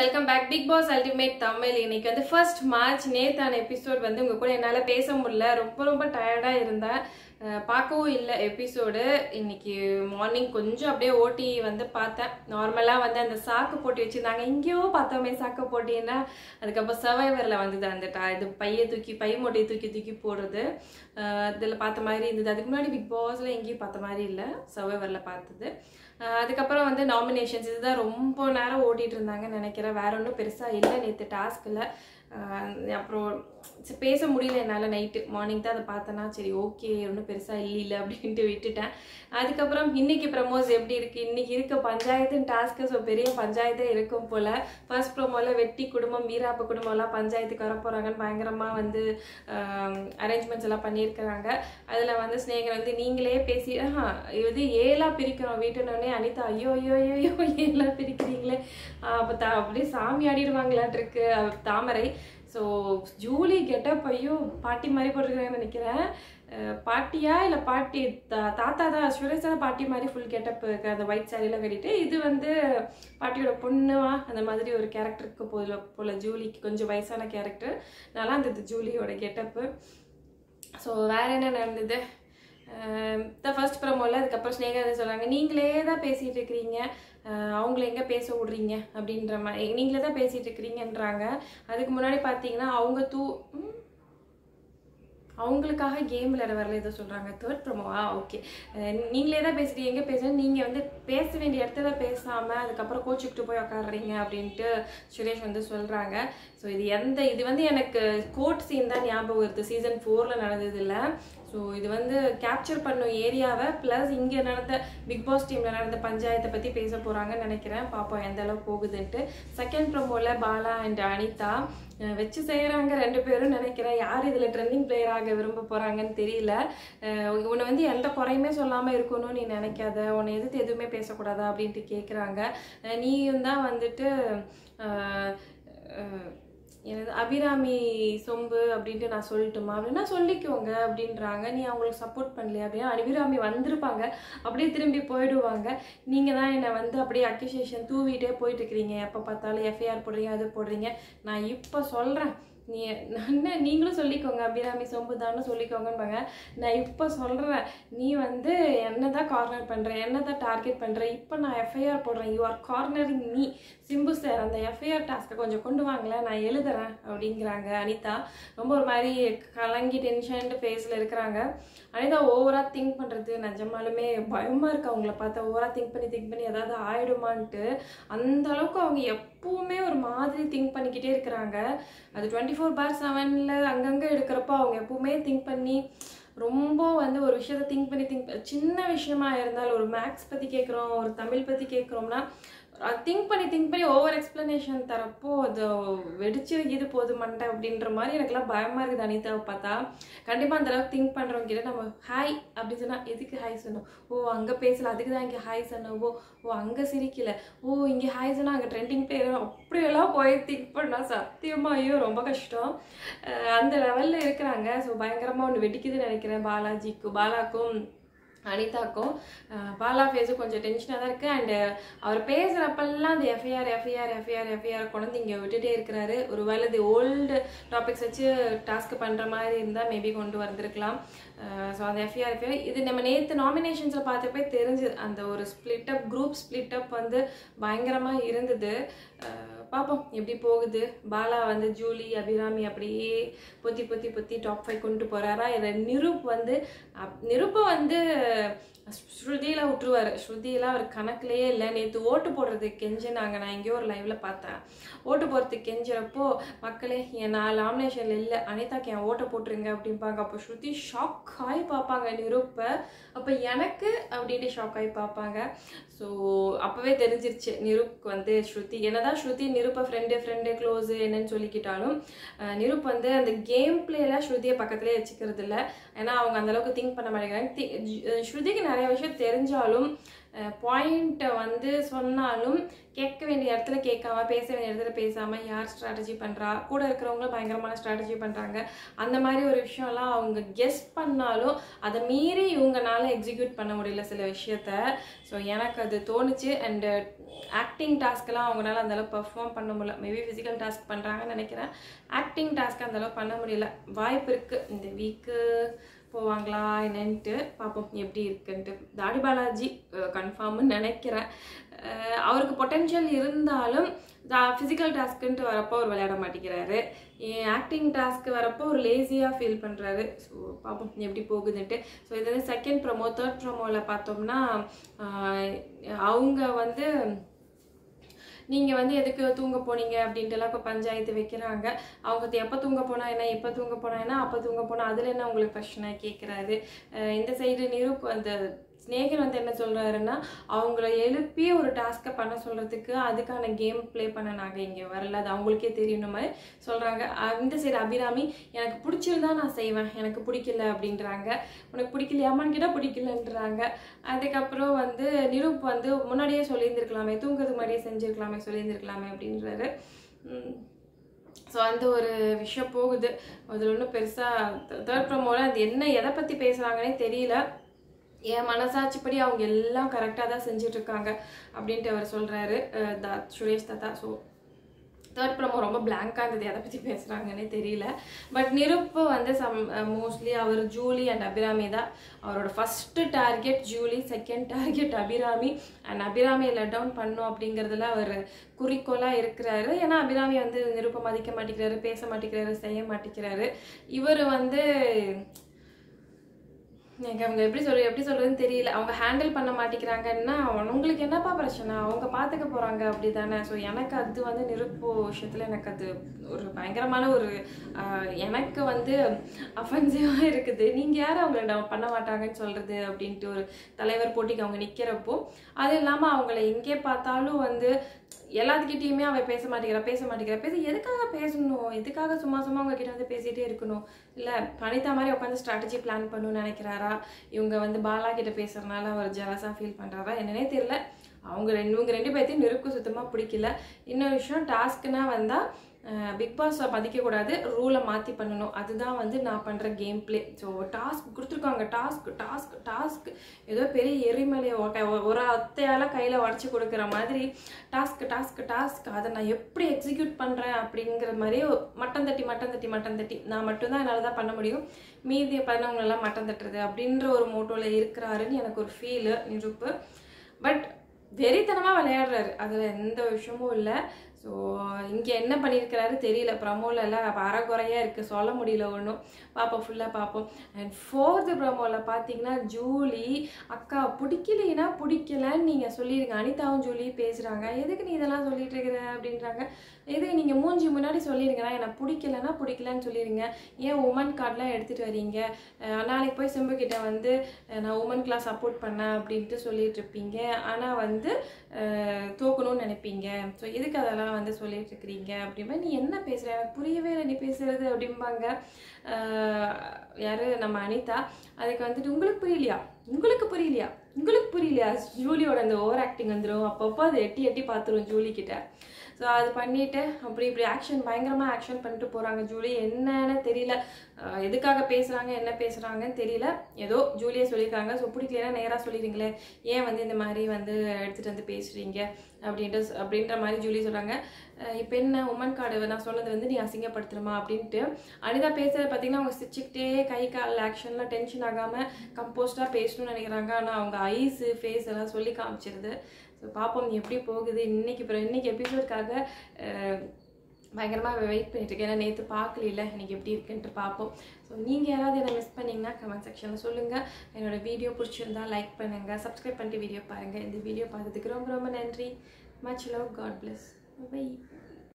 welcome back Bigg Boss Ultimate Tamil இன்னைக்கு வந்து first March நேத்தான episode வந்து உங்க கூட என்னால் பேச முடியல ரொம்ப ரொம்ப டயர்டாக இருந்தேன் அஹ் பார்க்கவும் இல்லை எபிசோடு இன்னைக்கு மார்னிங் கொஞ்சம் அப்படியே ஓட்டி வந்து பார்த்தேன் நார்மலாக வந்து அந்த சாக்கு போட்டி வச்சுருந்தாங்க எங்கேயோ பார்த்தோமே சாக்கு போட்டின்னா அதுக்கப்புறம் சர்வைவரில் வந்தது அந்த டா இது பையை தூக்கி பை மூட்டையை தூக்கி தூக்கி போடுறது இதில் பார்த்த மாதிரி இருந்தது அதுக்கு முன்னாடி பிக் பாஸில் எங்கேயும் பார்த்த மாதிரி இல்லை சர்வைவரில் பார்த்தது அஹ் அதுக்கப்புறம் வந்து நாமினேஷன்ஸ் இதுதான் ரொம்ப நேரம் ஓட்டிட்டு இருந்தாங்கன்னு நினைக்கிறேன் வேற ஒன்றும் பெருசாக இல்லை நேற்று டாஸ்கில் அப்புறம் சரி, பேச முடியல என்னால் நைட்டு மார்னிங் தான் அதை பார்த்தேன்னா சரி ஓகே ஒன்றும் பெருசாக இல்லை அப்படின்ட்டு விட்டுட்டேன் அதுக்கப்புறம் இன்னைக்கு ப்ரமோஸ் எப்படி இருக்கு இன்னைக்கு இருக்க பஞ்சாயத்துன்னு டாஸ்க்கு ஸோ பெரிய பஞ்சாயத்தே இருக்கும் போல ஃபர்ஸ்ட் ப்ரோமோல வெட்டி குடும்பம் வீராப்ப குடும்பம்லாம் பஞ்சாயத்துக்கு வர போகிறாங்கன்னு பயங்கரமாக வந்து அரேஞ்ச்மெண்ட்ஸ் எல்லாம் பண்ணியிருக்கிறாங்க அதில் வந்து ஸ்னேகர் வந்து நீங்களே பேசி ஆஹா இது ஏழா பிரிக்கிறோம் வீட்டுனோடனே அனிதா ஐயோ ஐயோ ஐயோ ஐயோ ஏழா பிரிக்கிறீங்களே அப்போ தா அப்படியே சாமி ஆடிடுவாங்களாட்டு இருக்கு அவ- தாமரை ஸோ ஜூலி கெட்டப் ஐயோ பாட்டி மாதிரி போட்டிருக்காங்கன்னு நினைக்கிறேன் அஹ் பாட்டியா இல்லை பாட்டி தா- தாத்தா தான் சுரேஷ் தான் பாட்டி மாதிரி ஃபுல் கெட்டப் அந்த ஒயிட் சாரிலாம் கட்டிட்டு இது வந்து பாட்டியோட பொண்ணுவா அந்த மாதிரி ஒரு கேரக்டருக்கு போல போல ஜூலிக்கு கொஞ்சம் வயசான கேரக்டர் நல்லா இருந்தது ஜூலியோட கெட்டப்பு ஸோ வேற என்ன நடந்தது தான் ஃபர்ஸ்ட் ப்ரோமோவில் அதுக்கப்புறம் ஸ்னேகா வந்து சொல்கிறாங்க நீங்களே தான் பேசிகிட்டு இருக்கிறீங்க அஹ் அவங்கள எங்கே பேச விடுறீங்க அப்படின்ற மாதிரி நீங்களே தான் பேசிகிட்டு இருக்கிறீங்கன்றாங்க அதுக்கு முன்னாடி பார்த்தீங்கன்னா அவங்க தூ ம், அவங்களுக்காக கேம் விளையாட வரல ஏதோ சொல்கிறாங்க தேர்ட் ப்ரோமோவா ஓகே நீங்களே தான் பேசுறீங்க எங்கே பேசுறீங்க நீங்கள் வந்து பேச வேண்டிய இடத்துல பேசாமல் அதுக்கப்புறம் கோச்சுக்கிட்டு போய் உக்காடுறீங்க அப்படின்ட்டு சுரேஷ் வந்து சொல்கிறாங்க ஸோ இது எந்த இது வந்து எனக்கு கோர்ட் சீன் தான் ஞாபகம் வருது சீசன் ஃபோரில் நடந்தது இல்லை ஸோ இது வந்து கேப்சர் பண்ணும் ஏரியாவை ப்ளஸ் இங்கே நடந்த பிக் பாஸ் டீமில் நடந்த பஞ்சாயத்தை பற்றி பேச போகிறாங்கன்னு நினைக்கிறேன் பார்ப்போம் எந்த அளவுக்கு போகுதுன்ட்டு செகண்ட் ப்ரோமோவில் பாலா அண்ட் அனிதா அஹ் வச்சு செய்கிறாங்க ரெண்டு பேரும் நினைக்கிறேன் யார் இதில் ட்ரெண்டிங் பிளேயர் ஆக விரும்ப போகிறாங்கன்னு தெரியல அஹ் உன்னை வந்து எந்த குறையுமே சொல்லாமல் இருக்கணும்னு நீ நினைக்காத உன்னை எதிர்த்து எதுவுமே பேசக்கூடாதா அப்படின்ட்டு கேட்குறாங்க நீயும் தான் வந்துட்டு அஹ், அஹ், எனது அபிராமி சொம்பு அப்படின்ட்டு நான் சொல்லட்டுமா அப்படின்னா சொல்லிக்கோங்க அப்படின்றாங்க நீ அவங்களுக்கு சப்போர்ட் பண்ணலையா அப்படின்னா அபிராமி வந்திருப்பாங்க அப்படியே திரும்பி போயிடுவாங்க நீங்கள் தான் என்னை வந்து அப்படியே அக்யூசியேஷன் தூவிட்டே போயிட்டு இருக்கிறீங்க எப்போ பார்த்தாலும் எஃப்ஐஆர் போடுறீங்க அது போடுறீங்க நான் இப்போ சொல்கிறேன் நீ நான் என்ன நீங்களும் சொல்லிக்கோங்க அபிராமி சொம்பு தானே சொல்லிக்கோங்கன்பாங்க நான் இப்போ சொல்கிறேன் நீ வந்து என்ன தான் கார்னர் பண்ணுற என்ன தான் டார்கெட் பண்ணுற இப்போ நான் எஃப்ஐஆர் போடுறேன் you are cornering me Simbu sir அந்த எஃப்ஐஆர் டாஸ்க்கை கொஞ்சம் கொண்டு வாங்களேன் நான் எழுதுறேன் அப்படிங்கிறாங்க அனிதா ரொம்ப ஒரு மாதிரி கலங்கி டென்ஷன் ஃபேஸில் இருக்கிறாங்க அனிதா ஓவராக திங்க் பண்ணுறது நிஜமாலுமே பயமாக இருக்கு அவங்கள பார்த்தா ஓவராக திங்க் பண்ணி திங்க் பண்ணி ஏதாவது ஆயிடுமான்ட்டு அந்த அளவுக்கு அவங்க எப்பவுமே ஒரு மாதிரி திங்க் பண்ணிக்கிட்டே இருக்கிறாங்க அது டுவெண்ட்டி ஃபோர் பார் செவனில் அங்கங்கே எடுக்கிறப்போ அவங்க எப்பவுமே திங்க் பண்ணி ரொம்ப வந்து ஒரு விஷயத்த திங்க் பண்ணி திங்க் சின்ன விஷயமா இருந்தாலும் ஒரு மேக்ஸ் பற்றி கேட்குறோம் ஒரு தமிழ் பற்றி கேட்குறோம்னா திங்க் பண்ணி திங்க் பண்ணி ஓவர் எக்ஸ்ப்ளனேஷன் தரப்போ அது வெடிச்சு இது போது மண்டை அப்படின்ற மாதிரி எனக்குலாம் பயமாக இருக்குது அனிதாவை பார்த்தா கண்டிப்பாக அந்த அளவுக்கு திங்க் பண்ணுறவங்க கிட்ட நம்ம ஹாய் அப்படின்னு சொன்னால் எதுக்கு ஹாய் சொன்னோம் ஓ அங்கே பேசல அதுக்கு தான் இங்கே ஹாய் சொன்னோம் ஓ ஓ அங்கே சிரிக்கல ஓ இங்கே ஹாய் சொன்னால் அங்கே ட்ரெண்டிங் பேர் அப்படியெல்லாம் போய் திங்க் பண்ணால் சத்தியமாக ஐயோ ரொம்ப கஷ்டம் அஹ் அந்த லெவலில் இருக்கிறாங்க ஸோ பயங்கரமாக ஒன்று வெடிக்குதுன்னு நினைக்கிறேன் பாலாஜிக்கும் பாலாக்கும் அனிதாக்கும் அஹ் பாலா ஃபேஸும் கொஞ்சம் டென்ஷனாக தான் இருக்குது அண்டு அவர் பேசுகிறப்பெல்லாம் அந்த எஃப்ஐஆர் எஃப்ஐஆர் எஃப்ஐஆர் எஃப்ஐஆர் கொண்டு வந்து இங்கே விட்டுட்டே இருக்கிறாரு ஒரு வேளை இது ஓல்டு டாபிக்ஸ் வச்சு டாஸ்க் பண்ணுற மாதிரி இருந்தால் மேபி கொண்டு வந்திருக்கலாம் ஸோ அந்த எஃப்ஐஆர் எஃப்ஐஆர் இது நம்ம நேற்று நாமினேஷன்ஸில் பார்த்தப்பே தெரிஞ்சுது அந்த ஒரு split up group split up வந்து பயங்கரமாக இருந்தது அஹ் பார்ப்போம் எப்படி போகுது பாலா வந்து ஜூலி அபிராமி அப்படியே பொத்தி பொத்தி பொத்தி டாப் ஃபைவ் கொண்டு போகிறாரா இதை நிருப் வந்து அப்- நிருப்பை வந்து ஸ்ருதியெலாம் விட்டுருவாரு ஸ்ருதியெல்லாம் அவர் கணக்குலேயே இல்லை நேற்று ஓட்டு போடுறதுக்கு கெஞ்சினாங்க நான் எங்கேயோ ஒரு லைவ்ல பார்த்தேன் ஓட்டு போடுறதுக்கு கெஞ்சுறப்போ மக்களே என் நான் நாமினேஷனில் இல்லை அனிதாக்கு என் ஓட்டை போட்டுருங்க அப்படிம்பாங்க அப்போ ஸ்ருதி ஷாக் ஆகி பார்ப்பாங்க நிருப்பை அப்போ எனக்கு அப்படின்ட்டு ஷாக் ஆகி பார்ப்பாங்க ஸோ அப்போவே தெரிஞ்சிருச்சு நிருப்க்கு வந்து ஸ்ருதி என்னதான் ஸ்ருதி நிருப்பை ஃப்ரெண்டு ஃப்ரெண்டு க்ளோஸு என்னன்னு சொல்லிக்கிட்டாலும் அஹ், நிருப் வந்து அந்த கேம் பிளேல ஸ்ருதியை பக்கத்துலேயே வச்சுக்கிறது இல்லை ஏன்னா அவங்க அந்த அளவுக்கு திங்க் பண்ண மாட்டேங்கிறாங்க தி- ஜு- ஸ்ருதிக்கு நிறைய விஷயம் தெரிஞ்சாலும் பாயிண்ட்டை வந்து சொன்னாலும் கேட்க வேண்டிய இடத்துல கேட்காம பேச வேண்டிய இடத்துல பேசாம யார் ஸ்ட்ராட்டஜி பண்றா கூட இருக்கிறவங்களும் பயங்கரமான ஸ்ட்ராட்டஜி பண்றாங்க அந்த மாதிரி ஒரு விஷயம்லாம் அவங்க கெஸ் பண்ணாலும் அதை மீறி இவங்கனால எக்ஸிக்யூட் பண்ண முடியல சில விஷயத்த ஸோ எனக்கு அது தோணுச்சு அண்டு ஆக்டிங் டாஸ்க்கெல்லாம் அவங்களால அந்த அளவு பெர்ஃபார்ம் பண்ண முடியல மேபி ஃபிசிக்கல் டாஸ்க் பண்ணுறாங்கன்னு நினைக்கிறேன் ஆக்டிங் டாஸ்க் அந்த அளவு பண்ண முடியல வாய்ப்பு இருக்குது இந்த வீக்கு போவாங்களா என்னன்ட்டு பார்ப்போம் எப்படி இருக்குன்ட்டு தாடி பாலாஜி கன்ஃபார்ம்னு நினைக்கிறேன் அஹ் அவருக்கு பொட்டென்ஷியல் இருந்தாலும் ஃபிசிக்கல் டாஸ்க்குன்ட்டு வரப்போ அவர் விளையாட மாட்டேங்கிறாரு ஆக்டிங் டாஸ்க்கு வரப்போ ஒரு லேசியாக ஃபீல் பண்ணுறாரு ஸோ பார்ப்போம் எப்படி போகுதுன்ட்டு ஸோ இது வந்து செகண்ட் ப்ரோமோ தேர்ட் ப்ரோமோவில் பார்த்தோம்னா ஆஹ் அவங்க வந்து நீங்கள் வந்து எதுக்கு தூங்க போனீங்க அப்படின்ட்டுலாம் இப்போ பஞ்சாயத்து வைக்கிறாங்க அவங்க எப்போ தூங்க போனா என்ன எப்போ தூங்க போனா என்ன அப்போ தூங்க போனா அதில் என்ன உங்களுக்கு பிரச்சனை கேட்குறாரு இந்த சைடு நிரூப் அந்த ஸ்னேகன் வந்து என்ன சொல்றாருன்னா அவங்கள எழுப்பி ஒரு டாஸ்க்கை பண்ண சொல்றதுக்கு அதுக்கான கேம் ப்ளே பண்ண நாங்கள் இங்கே வரல அது அவங்களுக்கே தெரியணும் மாதிரி சொல்றாங்க அஹ் இந்த சைடு அபிராமி எனக்கு பிடிச்சிருந்தா நான் செய்வேன் எனக்கு பிடிக்கல அப்படின்றாங்க உனக்கு பிடிக்கலையாமான்னு கேட்டால் பிடிக்கலன்றாங்க அதுக்கப்புறம் வந்து நிரூப் வந்து முன்னாடியே சொல்லியிருந்திருக்கலாமே தூங்குறதுக்கு முன்னாடியே செஞ்சிருக்கலாமே சொல்லியிருந்திருக்கலாமே அப்படின்றாரு ஸோ அந்த ஒரு விஷயம் போகுது அதில் ஒன்றும் பெருசாக தேர்ட் ப்ரோமோவில் அது என்ன எதை பற்றி பேசுகிறாங்கன்னே தெரியல என் மனசாட்சிப்படி அவங்க எல்லாம் கரெக்டாக தான் செஞ்சுட்டு இருக்காங்க அப்படின்ட்டு அவர் சொல்கிறாரு தா சுரேஷ் தாத்தா ஸோ தேர்ட் ப்ரோமோ ரொம்ப பிளாங்காக இருந்தது எதை பற்றி பேசுகிறாங்கன்னே தெரியல பட் நிருப்பு வந்து சம் மோஸ்ட்லி அவர் ஜூலி அண்ட் அபிராமி தான் அவரோட first target Julie second target Abhirami and அபிராமியை லெட் டவுன் பண்ணும் அப்படிங்கிறதுல அவர் குறிக்கோளாக இருக்கிறாரு ஏன்னா அபிராமி வந்து நிருப்பை மதிக்க மாட்டேங்கிறாரு பேச மாட்டேங்கிறாரு செய்ய மாட்டேங்கிறாரு இவர் வந்து எனக்கு அவங்க எப்படி சொல்ற எப்படி சொல்றதுன்னு தெரியல அவங்க ஹேண்டில் பண்ண மாட்டேங்கிறாங்கன்னா உங்களுக்கு என்னப்பா பிரச்சனை அவங்க பார்த்துக்க போறாங்க அப்படிதானே ஸோ எனக்கு அது வந்து நிருப்பு விஷயத்துல எனக்கு அது ஒரு பயங்கரமான ஒரு ஆஹ், எனக்கு வந்து அஃபென்சிவாக இருக்குது நீங்கள் யார் அவங்கள டவு- பண்ண மாட்டாங்கன்னு சொல்றது அப்படின்ட்டு ஒரு தலைவர் போட்டிக்கு அவங்க நிற்கிறப்போ அது இல்லாமல் அவங்கள எங்கே பார்த்தாலும் வந்து எல்லாத்துக்கிட்டேயுமே அவ பேச மாட்டேங்கிறா பேச மாட்டேங்கிறா பேச எதுக்காக பேசணும் எதுக்காக சும்மா சும்மா அவங்க கிட்ட வந்து பேசிட்டே இருக்கணும் இல்லை அனிதா மாதிரி உட்காந்து ஸ்ட்ராட்டஜி பிளான் பண்ணணும்னு நினைக்கிறாரா இவங்க வந்து பாலா கிட்ட பேசுறதுனால அவர் ஜெலஸாக ஃபீல் பண்ணுறாரா என்னன்னே தெரியல அவங்க ரெண்டு இவங்க ரெண்டு பேர்த்தையும் நெருக்கு சுத்தமாக பிடிக்கல இன்னொரு விஷயம் டாஸ்க்குனா வந்தால் பிக் பாஸை மதிக்கக்கூடாது ரூலை மாற்றி பண்ணணும் அதுதான் வந்து நான் பண்ணுற கேம் ப்ளே ஸோ டாஸ்க் கொடுத்துருக்காங்க டாஸ்க் டாஸ்க் டாஸ்க் ஏதோ பெரிய எரிமலையை ஒ- ஒ- ஒரு அத்தையால் கையில் உடச்சி கொடுக்குற மாதிரி டாஸ்க் டாஸ்க் டாஸ்க் அதை நான் எப்படி எக்ஸிக்யூட் பண்ணுறேன் அப்படிங்கிற மாதிரி மட்டம் தட்டி மட்டம் தட்டி மட்டம் தட்டி நான் மட்டும்தான் என்னால் தான் பண்ண முடியும் மீதி பண்ணவங்க எல்லாம் மட்டம் தட்டுறது அப்படின்ற ஒரு மோட்டோவில் இருக்கிறாருன்னு எனக்கு ஒரு ஃபீலு நிருப்பு பட் வெறித்தனமாக விளையாடுறாரு அதில் எந்த விஷயமும் இல்லை ஸோ இங்கே என்ன பண்ணியிருக்கிறாரு தெரியல ப்ரமோல எல்லாம் அறகுறையாக இருக்குது சொல்ல முடியல ஒன்றும் பார்ப்போம் ஃபுல்லாக பார்ப்போம் அண்ட் ஃபோர்த்து ப்ரமோவில் பார்த்தீங்கன்னா ஜூலி அக்கா பிடிக்கலைன்னா பிடிக்கலன்னு நீங்கள் சொல்லிடுங்க அனிதாவும் ஜூலி பேசுகிறாங்க எதுக்கு நீ இதெல்லாம் சொல்லிட்டு இருக்கிற அப்படின்றாங்க எதுக்கு நீங்கள் மூஞ்சி முன்னாடி சொல்லிடுங்கண்ணா எனக்கு பிடிக்கலன்னா பிடிக்கலன்னு சொல்லிடுங்க ஏன் உமன் கார்டெலாம் எடுத்துகிட்டு வரீங்க அஹ் நாளைக்கு போய் சிம்பு கிட்ட வந்து அஹ் நான் உமன் கிளாஸ் சப்போர்ட் பண்ணேன் அப்படின்ட்டு சொல்லிட்டு இருப்பீங்க ஆனால் வந்து அஹ் தோக்கணும்னு நினைப்பீங்க ஸோ எதுக்கு அதெல்லாம் வந்து சொல்லிட்டு இருக்கிறீங்க அப்படிம்பா நீ என்ன பேசுற எனக்கு புரியவே இல்லை நீ பேசுறது அப்படிம்பாங்க அஹ் யாரு நம்ம அனிதா அதுக்கு வந்துட்டு உங்களுக்கு புரியலையா உங்களுக்கு புரியலையா உங்களுக்கு புரியலையா ஜூலியோட அந்த ஓவர் ஆக்டிங் வந்துடும் அப்பப்போ அதை எட்டி எட்டி பார்த்துரும் ஜூலி கிட்ட ஸோ அது பண்ணிட்டு அப்படி இப்படி ஆக்ஷன் பயங்கரமாக ஆக்ஷன் பண்ணிட்டு போகிறாங்க ஜூலி என்னன்னு தெரியல அஹ் எதுக்காக பேசுகிறாங்க என்ன பேசுகிறாங்கன்னு தெரியல ஏதோ ஜூலியை சொல்லியிருக்காங்க ஸோ பிடிக்கலன்னா நேராக சொல்லிடுங்களே ஏன் வந்து இந்த மாதிரி வந்து எடுத்துகிட்டு வந்து பேசுகிறீங்க அப்படின்ட்டு அப்படின்ற மாதிரி ஜூலி சொல்கிறாங்க இப்போ என்ன உமன் கார்டு நான் சொன்னது வந்து நீ அசிங்கப்படுத்துறமா அப்படின்ட்டு அனிதா பேசுறது பார்த்தீங்கன்னா அவங்க சிரிச்சுக்கிட்டே கை கால் ஆக்ஷன்லாம் டென்ஷன் ஆகாமல் கம்போஸ்டாக பேசணும்னு நினைக்கிறாங்க ஆனால் அவங்க ஐஸு ஃபேஸ் எல்லாம் சொல்லி காமிச்சிருது ஸோ பார்ப்போம் எப்படி போகுது இன்னைக்கு அப்புறம் இன்னைக்கு எபிசோட்காக பயங்கரமாக வெயிட் பண்ணிட்டு இருக்கேன் ஏன்னா நேற்று பார்க்கல இன்னைக்கு எப்படி இருக்குன்ட்டு பார்ப்போம் ஸோ நீங்கள் யாராவது என்ன மிஸ் பண்ணீங்கன்னா கமெண்ட் செக்ஷனில் சொல்லுங்கள் என்னோட வீடியோ பிடிச்சிருந்தா லைக் பண்ணுங்கள் சப்ஸ்கிரைப் பண்ணிட்டு வீடியோ பாருங்கள் இந்த வீடியோ பார்த்ததுக்கு ரொம்ப ரொம்ப நன்றி much love God bless by